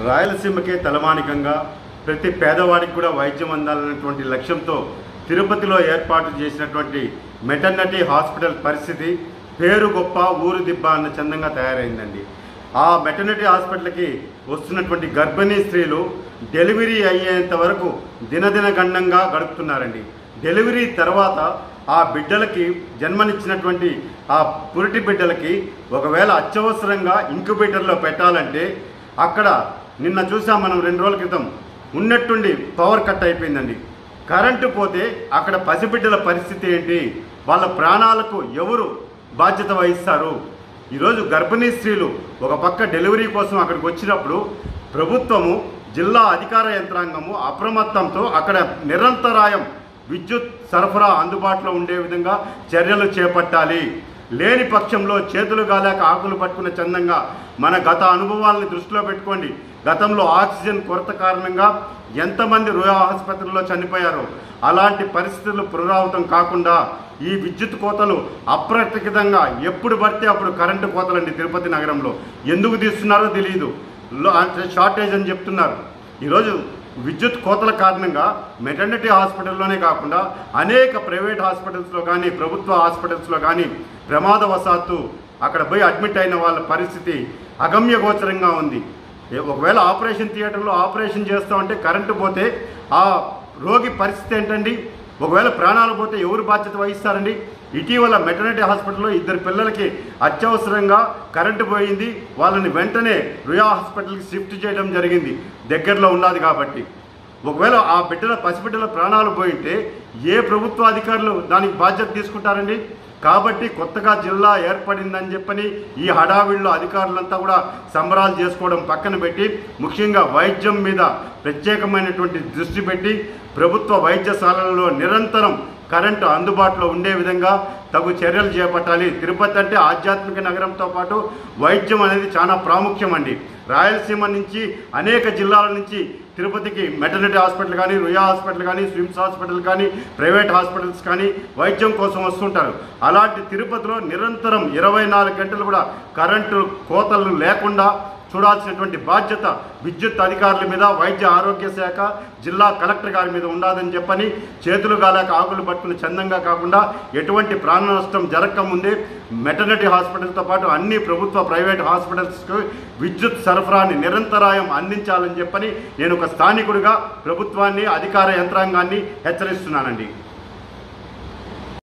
రాయలసీమకే తలమానికంగా ప్రతి పేదవాడికి కూడా వైద్యం అందాలన్నటువంటి లక్ష్యంతో తిరుపతిలో ఏర్పాటు చేసినటువంటి మెటర్నిటీ హాస్పిటల్ పరిస్థితి పేరు గొప్ప ఊరు దిబ్బ అన్న చందంగా తయారైందండి ఆ మెటర్నిటీ హాస్పిటల్కి వస్తున్నటువంటి గర్భిణీ స్త్రీలు డెలివరీ అయ్యేంత వరకు దినదిన గండంగా గడుపుతున్నారండి డెలివరీ తర్వాత ఆ బిడ్డలకి జన్మనిచ్చినటువంటి ఆ పురిటి బిడ్డలకి ఒకవేళ అత్యవసరంగా ఇంక్యుబేటర్లో పెట్టాలంటే అక్కడ నిన్న చూసాం మనం రెండు రోజుల క్రితం ఉన్నట్టుండి పవర్ కట్ అయిపోయిందండి కరెంటు పోతే అక్కడ పసిబిడ్డల పరిస్థితి ఏంటి వాళ్ళ ప్రాణాలకు ఎవరు బాధ్యత వహిస్తారు ఈరోజు గర్భిణీ స్త్రీలు ఒక పక్క డెలివరీ కోసం అక్కడికి వచ్చినప్పుడు ప్రభుత్వము జిల్లా అధికార యంత్రాంగము అప్రమత్తంతో అక్కడ నిరంతరాయం విద్యుత్ సరఫరా అందుబాటులో ఉండే విధంగా చర్యలు చేపట్టాలి లేని పక్షంలో చేతులు గాలేక ఆకులు పట్టుకున్న చందంగా మన గత అనుభవాలను దృష్టిలో పెట్టుకోండి గతంలో ఆక్సిజన్ కొరత కారణంగా ఎంతమంది రుయా ఆసుపత్రుల్లో చనిపోయారో అలాంటి పరిస్థితులు పునరావృతం కాకుండా ఈ విద్యుత్ కోతలు అప్రతికితంగా ఎప్పుడు పడితే అప్పుడు కరెంటు కోతలండి తిరుపతి నగరంలో ఎందుకు తీస్తున్నారో తెలియదు లో- అంటే షార్టేజ్ అని చెప్తున్నారు ఈరోజు విద్యుత్ కోతల కారణంగా మెటర్నిటీ హాస్పిటల్లోనే కాకుండా అనేక ప్రైవేట్ హాస్పిటల్స్లో కానీ ప్రభుత్వ హాస్పిటల్స్లో కానీ ప్రమాదవశాత్తు అక్కడ పోయి అడ్మిట్ అయిన వాళ్ళ పరిస్థితి అగమ్యగోచరంగా ఉంది ఏ- ఒకవేళ ఆపరేషన్ థియేటర్లో ఆపరేషన్ చేస్తామంటే కరెంటు పోతే ఆ రోగి పరిస్థితి ఏంటండి ఒకవేళ ప్రాణాలు పోతే ఎవరు బాధ్యత వహిస్తారండి ఇటీవల మెటర్నిటీ హాస్పిటల్లో ఇద్దరు పిల్లలకి అత్యవసరంగా కరెంటు పోయింది వాళ్ళని వెంటనే రుయా హాస్పిటల్కి షిఫ్ట్ చేయడం జరిగింది దగ్గరలో ఉన్నది కాబట్టి ఒకవేళ ఆ బిడ్డల పసిబిడ్డల ప్రాణాలు పోయింటే ఏ ప్రభుత్వ అధికారులు దానికి బాధ్యత తీసుకుంటారండి కాబట్టి కొత్తగా జిల్లా ఏర్పడిందని చెప్పని ఈ హడావిడిలో అధికారులంతా కూడా సంబరాలు చేసుకోవడం పక్కన పెట్టి ముఖ్యంగా వైద్యం మీద ప్రత్యేకమైనటువంటి దృష్టి పెట్టి ప్రభుత్వ వైద్యశాలలలో నిరంతరం కరెంటు అందుబాటులో ఉండే విధంగా తగు చర్యలు చేపట్టాలి తిరుపతి అంటే ఆధ్యాత్మిక నగరంతో పాటు వైద్యం అనేది చాలా ప్రాముఖ్యం అండి రాయలసీమ నుంచి అనేక జిల్లాల నుంచి తిరుపతికి మెటర్నిటీ హాస్పిటల్ కానీ రుయా హాస్పిటల్ కానీ స్విమ్స్ హాస్పిటల్ కానీ ప్రైవేట్ హాస్పిటల్స్ కానీ వైద్యం కోసం వస్తుంటారు అలాంటి తిరుపతిలో నిరంతరం ఇరవై నాలుగు గంటలు కూడా కరెంటు కోతలు లేకుండా చూడాల్సినటువంటి బాధ్యత విద్యుత్ అధికారుల మీద వైద్య ఆరోగ్య శాఖ జిల్లా కలెక్టర్ గారి మీద ఉండదని చెప్పని చేతులు గాలేక ఆకులు పట్టుకుని చందంగా కాకుండా ఎటువంటి ప్రాణ నష్టం జరగకముందే మెటర్నిటీ హాస్పిటల్తో పాటు అన్ని ప్రభుత్వ ప్రైవేట్ హాస్పిటల్స్కు విద్యుత్ సరఫరాని నిరంతరాయం అందించాలని చెప్పని నేను ఒక స్థానికుడిగా ప్రభుత్వాన్ని అధికార యంత్రాంగాన్ని హెచ్చరిస్తున్నానండి